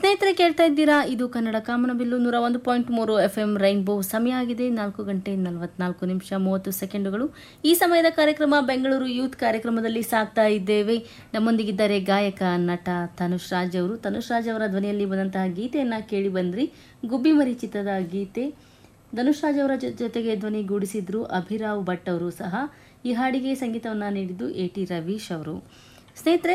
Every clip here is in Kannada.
ಸ್ನೇಹಿತರೆ ಕೇಳ್ತಾ ಇದ್ದೀರಾ ಇದು ಕನ್ನಡ ಕಾಮನಬಿಲ್ಲು ನೂರ ಒಂದು ಪಾಯಿಂಟ್ ಮೂರು ಎಫ್ ಎಂ ರೈನ್ಬೋ ಸಮಯ ಆಗಿದೆ ನಾಲ್ಕು ಗಂಟೆ ನಲವತ್ನಾಲ್ಕು ನಿಮಿಷ ಮೂವತ್ತು ಸೆಕೆಂಡುಗಳು ಈ ಸಮಯದ ಕಾರ್ಯಕ್ರಮ ಬೆಂಗಳೂರು ಯೂತ್ ಕಾರ್ಯಕ್ರಮದಲ್ಲಿ ಸಾಕ್ತಾ ಇದ್ದೇವೆ ನಮ್ಮೊಂದಿಗಿದ್ದಾರೆ ಗಾಯಕ ನಟ ತನುಷ್ ರಾಜ್ ಅವರು ತನುಷ್ ರಾಜ್ ಅವರ ಧ್ವನಿಯಲ್ಲಿ ಬಂದಂತಹ ಗೀತೆಯನ್ನ ಕೇಳಿ ಬಂದ್ರಿ ಗುಬ್ಬಿಮರಿ ಚಿತ್ರದ ಗೀತೆ ಧನುಷ್ ರಾಜ್ ಅವರ ಜೊ- ಜೊತೆಗೆ ಧ್ವನಿಗೂಡಿಸಿದ್ರು ಅಭಿರಾವ್ ಭಟ್ ಅವರು ಸಹ ಈ ಹಾಡಿಗೆ ಸಂಗೀತವನ್ನು ನೀಡಿದ್ದು ಎ ಟಿ ರವೀಶ್ ಅವರು ಸ್ನೇಹಿತರೆ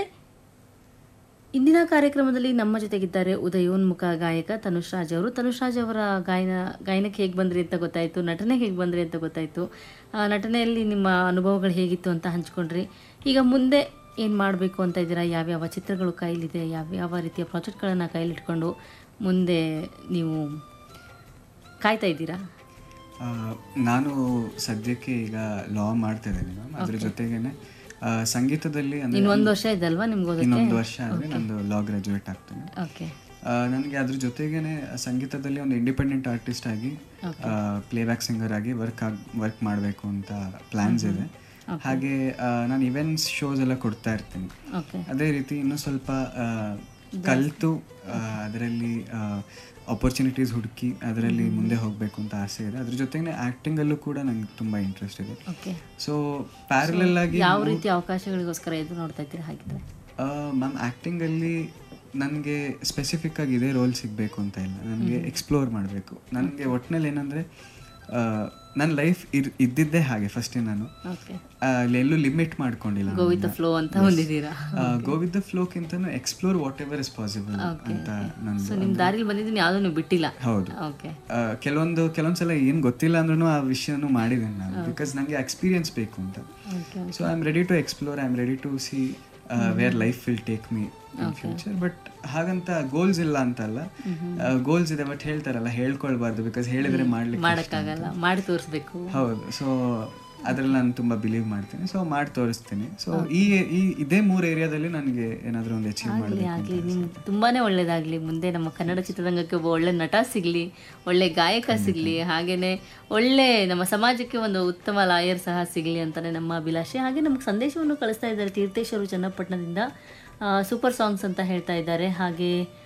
ಇಂದಿನ ಕಾರ್ಯಕ್ರಮದಲ್ಲಿ ನಮ್ಮ ಜೊತೆಗಿದ್ದಾರೆ ಉದಯೋನ್ಮುಖ ಗಾಯಕ ತನುಷ್ ರಾಜ್ ಅವರು ತನುಷ್ ರಾಜ್ ಅವರ ಗಾಯನ ಗಾಯನಕ್ಕೆ ಹೇಗೆ ಬಂದ್ರಿ ಅಂತ ಗೊತ್ತಾಯಿತು ನಟನೆಗೆ ಹೇಗೆ ಬಂದ್ರಿ ಅಂತ ಗೊತ್ತಾಯಿತು ಆ, ನಟನೆಯಲ್ಲಿ ನಿಮ್ಮ ಅನುಭವಗಳು ಹೇಗಿತ್ತು ಅಂತ ಹಂಚ್ಕೊಂಡ್ರಿ ಈಗ ಮುಂದೆ ಏನು ಮಾಡಬೇಕು ಅಂತ ಇದ್ದೀರಾ ಯಾವ್ಯಾವ ಚಿತ್ರಗಳು ಕೈಲಿದೆ ಯಾವ್ಯಾವ ರೀತಿಯ ಪ್ರಾಜೆಕ್ಟ್ಗಳನ್ನು ಕೈಲಿಟ್ಕೊಂಡು ಮುಂದೆ ನೀವು ಕಾಯ್ತಾ ಇದ್ದೀರಾ ಆ, ನಾನು ಸದ್ಯಕ್ಕೆ ಈಗ ಲಾ ಮಾಡ್ತಾ ಇದ್ದೇನೆ ಮ್ಯಾಮ್ ಅದ್ರ ಜೊತೆಗೇನೆ ಆ, ಸಂಗೀತದಲ್ಲಿ ಅಂದ್ರೆ ಇನ್ನೊಂದು ವರ್ಷ ಇದೆ ಅಲ್ವಾ ನಿಮ್ಗೆ ಓದೋಕ್ಕೆ ಇನ್ನೊಂದು ವರ್ಷ ಆದರೆ ನಂದು ಲಾ ಗ್ರಾಜುಯೇಟ್ ಆಗ್ತೇನೆ ಓಕೆ ನನಗೆ ಅದ್ರ ಜೊತೆಗೇನೆ ಸಂಗೀತದಲ್ಲಿ ಒಂದು ಇಂಡಿಪೆಂಡೆಂಟ್ ಆರ್ಟಿಸ್ಟ್ ಆಗಿ ಪ್ಲೇಬ್ಯಾಕ್ ಸಿಂಗರ್ ಆಗಿ ವರ್ಕ್ ಆಗ್ ವರ್ಕ್ ಮಾಡಬೇಕು ಅಂತ ಪ್ಲಾನ್ಸ್ ಇದೆ ಹಾಗೆ ಆ, ನಾನು ಇವೆಂಟ್ಸ್ ಶೋಸ್ ಎಲ್ಲ ಕೊಡ್ತಾ ಇರ್ತೀನಿ ಓಕೆ ಅದೇ ರೀತಿ ಇನ್ನೂ ಸ್ವಲ್ಪ ಆ, ಕಲಿತು ಅದರಲ್ಲಿ ಆಪರ್ಚುನಿಟೀಸ್ ಹುಡುಕಿ ಅದರಲ್ಲಿ ಮುಂದೆ ಹೋಗಬೇಕು ಅಂತ ಆಸೆ ಇದೆ ಅದ್ರ ಜೊತೆಗೆ ಆ್ಯಕ್ಟಿಂಗಲ್ಲೂ ಕೂಡ ನಂಗೆ ತುಂಬ ಇಂಟ್ರೆಸ್ಟ್ ಇದೆ ಓಕೆ ಸೊ ಪ್ಯಾರಲಲ್ ಆಗಿ ಯಾವ ರೀತಿ ಅವಕಾಶಗಳಿಗೋಸ್ಕರ ಎದುರು ನೋಡ್ತಾ ಇದ್ದೀರಾ ಹಾಗಿದ್ರೆ ಮ್ಯಾಮ್ ಆ್ಯಕ್ಟಿಂಗಲ್ಲಿ ನನಗೆ ಸ್ಪೆಸಿಫಿಕ್ ಆಗಿ ಇದೇ ರೋಲ್ ಸಿಗಬೇಕು ಅಂತ ಇಲ್ಲ ನನಗೆ ಎಕ್ಸ್ಪ್ಲೋರ್ ಮಾಡಬೇಕು ನನಗೆ ಒಟ್ಟಿನಲ್ಲಿ ಏನಂದರೆ ನನ್ನ ಲೈಫ್ ಇರ್ ಇದ್ದಿದ್ದೇ ಹಾಗೆ ಫಸ್ಟೇ ನಾನು ಓಕೆ ಆ, ಅಲ್ಲಿ ಎಲ್ಲೂ ಲಿಮಿಟ್ ಮಾಡ್ಕೊಂಡಿಲ್ಲ ಗೋ ವಿತ್ ಫ್ಲೋ ಅಂತ ಹೊಂದಿದ್ದೀರಾ ಗೋ ವಿತ್ ದ ಫ್ಲೋಕ್ಕಿಂತನೂ explore whatever is possible ಅಂತ ನಂದು ಸೊ ನಿಮ್ಮ ದಾರಿಲಿ ಬಂದಿದ್ದೀನಿ ಯಾವುದೂ ನೀವು ಬಿಟ್ಟಿಲ್ಲ ಹೌದು ಓಕೆ ಆ, ಕೆಲವೊಂದು ಕೆಲವೊಂದ್ಸಲ ಏನು ಗೊತ್ತಿಲ್ಲ ಅಂದ್ರೂ ಆ ವಿಷಯನೂ ಮಾಡಿದ್ದೇನೆ ನಾನು ಬಿಕಾಸ್ ನನಗೆ ಎಕ್ಸ್ಪೀರಿಯನ್ಸ್ ಬೇಕು ಅಂತ okay so I am ready to explore I am ready to see where life will take me in future but ಹಾಗಂತ ಗೋಲ್ಸ್ ಇಲ್ಲ ಅಂತಲ್ಲ ಗೋಲ್ಸ್ ಇದೆ ಬಟ್ ಹೇಳ್ತಾರಲ್ಲ ಹೇಳ್ಕೊಳ್ಬಾರ್ದು ಬಿಕಾಸ್ ಹೇಳಿದ್ರೆ ಮಾಡ್ಲಿಕ್ಕೆ ಮಾಡೋಕ್ಕಾಗಲ್ಲ ಮಾಡಿ ತೋರಿಸ್ಬೇಕು ಹೌದು ಸೊ ಅದ್ರಲ್ಲಿ ನಾನು ತುಂಬಾ ಬಿಲೀವ್ ಮಾಡ್ತೀನಿ ಸೊ ಮಾಡಿ ತೋರಿಸ್ತೀನಿ ಸೊ ಈ ಈ ಇದೇ ಮೂರು ಏರಿಯಾದಲ್ಲಿ ನನಗೆ ಏನಾದರೂ ಒಂದು ಅಚೀವ್ ಆಗಲಿ ಮಾಡಬೇಕು ಆಗಲಿ ನಿಮ್ ತುಂಬಾನೇ ಒಳ್ಳೇದಾಗ್ಲಿ ಮುಂದೆ ನಮ್ಮ ಕನ್ನಡ ಚಿತ್ರರಂಗಕ್ಕೆ ಒಬ್ಬ ಒಳ್ಳೆ ನಟ ಸಿಗಲಿ ಒಳ್ಳೆ ಗಾಯಕ ಸಿಗಲಿ ಹಾಗೇನೆ ಒಳ್ಳೆ ನಮ್ಮ ಸಮಾಜಕ್ಕೆ ಒಂದು ಉತ್ತಮ ಲಾಯರ್ ಸಹ ಸಿಗಲಿ ಅಂತಾನೆ ನಮ್ಮ ಅಭಿಲಾಷೆ ಹಾಗೆ ನಮ್ಗೆ ಸಂದೇಶವನ್ನು ಕಳಿಸ್ತಾ ಇದ್ದಾರೆ ತೀರ್ಥೇಶ್ವರು ಚನ್ನಪಟ್ಟಣದಿಂದ ಸೂಪರ್ ಸಾಂಗ್ಸ್ ಅಂತ ಹೇಳ್ತಾ ಇದ್ದಾರೆ ಹಾಗೆ